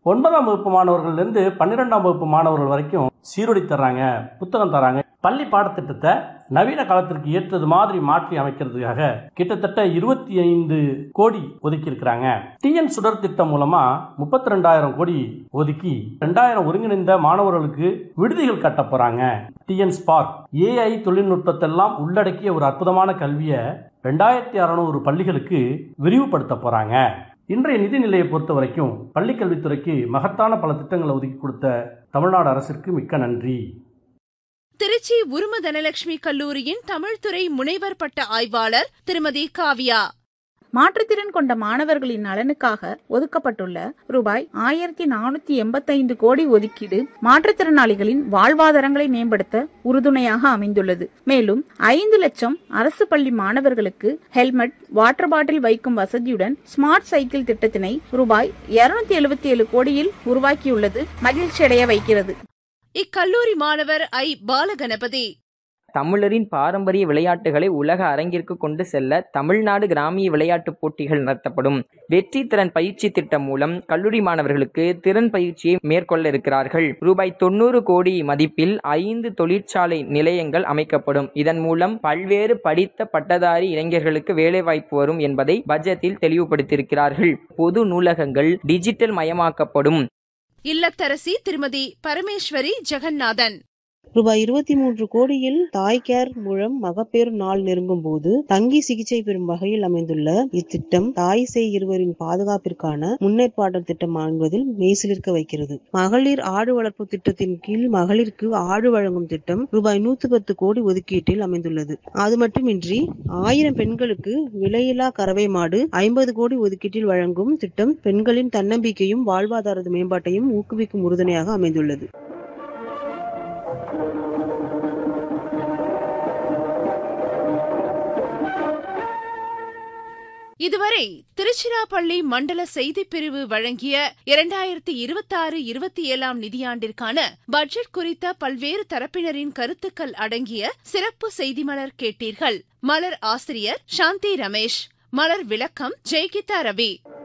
ஒன்பதாம் வகுப்பு மாணவர்கள்ல இருந்து பன்னிரெண்டாம் வகுப்பு மாணவர்கள் வரைக்கும் சீருடை தர்றாங்க புத்தகம் தராங்க பள்ளி பாடத்திட்டத்தை நவீன காலத்திற்கு ஏற்றது மாதிரி மாற்றி அமைக்கிறதுக்காக கிட்டத்தட்ட இருபத்தி ஐந்து கோடி ஒதுக்கி இருக்கிறாங்க டிஎன் சுடர் திட்டம் மூலமா முப்பத்தி ரெண்டாயிரம் கோடி ஒதுக்கி ரெண்டாயிரம் ஒருங்கிணைந்த மாணவர்களுக்கு விடுதிகள் கட்ட போறாங்க டிஎன் ஸ்பார்க் ஏஐ தொழில்நுட்பத்தெல்லாம் உள்ளடக்கிய ஒரு அற்புதமான கல்வியை ரெண்டாயிரத்தி அறநூறு பள்ளிகளுக்கு விரிவுபடுத்த போறாங்க இன்றைய நிதிநிலையை பொறுத்த வரைக்கும் பள்ளிக்கல்வித்துறைக்கு மகத்தான பல திட்டங்களை ஒதுக்கி கொடுத்த தமிழ்நாடு அரசிற்கு மிக்க நன்றி திருச்சி உரும தனலட்சுமி கல்லூரியின் தமிழ்துறை முனைவர் பட்ட ஆய்வாளர் திருமதி காவ்யா மாற்றுத்திறன் கொண்ட மாணவர்களின் நலனுக்காக ஒதுக்கப்பட்டுள்ள ரூபாய் ஆயிரத்தி நானூத்தி எண்பத்தைந்து கோடி ஒதுக்கீடு மாற்றுத்திறனாளிகளின் வாழ்வாதாரங்களை மேம்படுத்த உறுதுணையாக அமைந்துள்ளது மேலும் ஐந்து லட்சம் அரசு பள்ளி மாணவர்களுக்கு ஹெல்மெட் வாட்டர் பாட்டில் வைக்கும் வசதியுடன் ஸ்மார்ட் சைக்கிள் திட்டத்தினை ரூபாய் இருநூத்தி எழுபத்தி ஏழு கோடியில் உருவாக்கியுள்ளது மகிழ்ச்சியடைய வைக்கிறது இக்கல்லூரி மாணவர் ஐ பாலகணபதி தமிழரின் பாரம்பரிய விளையாட்டுகளை உலக அரங்கிற்கு கொண்டு செல்ல தமிழ்நாடு கிராமிய விளையாட்டுப் போட்டிகள் நடத்தப்படும் வெற்றி திறன் பயிற்சி திட்டம் மூலம் கல்லூரி மாணவர்களுக்கு திறன் பயிற்சியை மேற்கொள்ள இருக்கிறார்கள் ரூபாய் தொண்ணூறு கோடி மதிப்பில் ஐந்து தொழிற்சாலை நிலையங்கள் அமைக்கப்படும் இதன் மூலம் பல்வேறு படித்த பட்டதாரி இளைஞர்களுக்கு வேலைவாய்ப்பு வரும் என்பதை பட்ஜெட்டில் தெளிவுபடுத்தியிருக்கிறார்கள் பொது நூலகங்கள் டிஜிட்டல் மயமாக்கப்படும் இல்லத்தரசி திருமதி பரமேஸ்வரி ஜெகநாதன் ரூபாய் இருபத்தி மூன்று கோடியில் தாய் கேர் மூலம் மகப்பேறு நாள் நெருங்கும் போது தங்கி சிகிச்சை பெறும் வகையில் அமைந்துள்ள இத்திட்டம் தாய் சேய் இருவரின் பாதுகாப்பிற்கான முன்னேற்பாடு திட்டம் என்பதில் மெய்சிலிருக்க வைக்கிறது மகளிர் ஆடு வளர்ப்பு திட்டத்தின் கீழ் மகளிருக்கு ஆடு வழங்கும் திட்டம் ரூபாய் நூத்தி பத்து கோடி ஒதுக்கீட்டில் அமைந்துள்ளது அது மட்டுமின்றி ஆயிரம் பெண்களுக்கு விலையில்லா கறவை மாடு ஐம்பது கோடி ஒதுக்கீட்டில் வழங்கும் திட்டம் பெண்களின் தன்னம்பிக்கையும் வாழ்வாதார மேம்பாட்டையும் ஊக்குவிக்கும் உறுதுணையாக அமைந்துள்ளது இதுவரை திருச்சிராப்பள்ளி மண்டல செய்திப் பிரிவு வழங்கிய இரண்டாயிரத்தி இருபத்தாறு இருபத்தி ஏழாம் நிதியாண்டிற்கான பட்ஜெட் குறித்த பல்வேறு தரப்பினரின் கருத்துக்கள் அடங்கிய சிறப்பு செய்தி மலர் கேட்டீர்கள் மலர் ஆசிரியர் சாந்தி ரமேஷ் மலர் விளக்கம் ஜெய்கிதா ரவி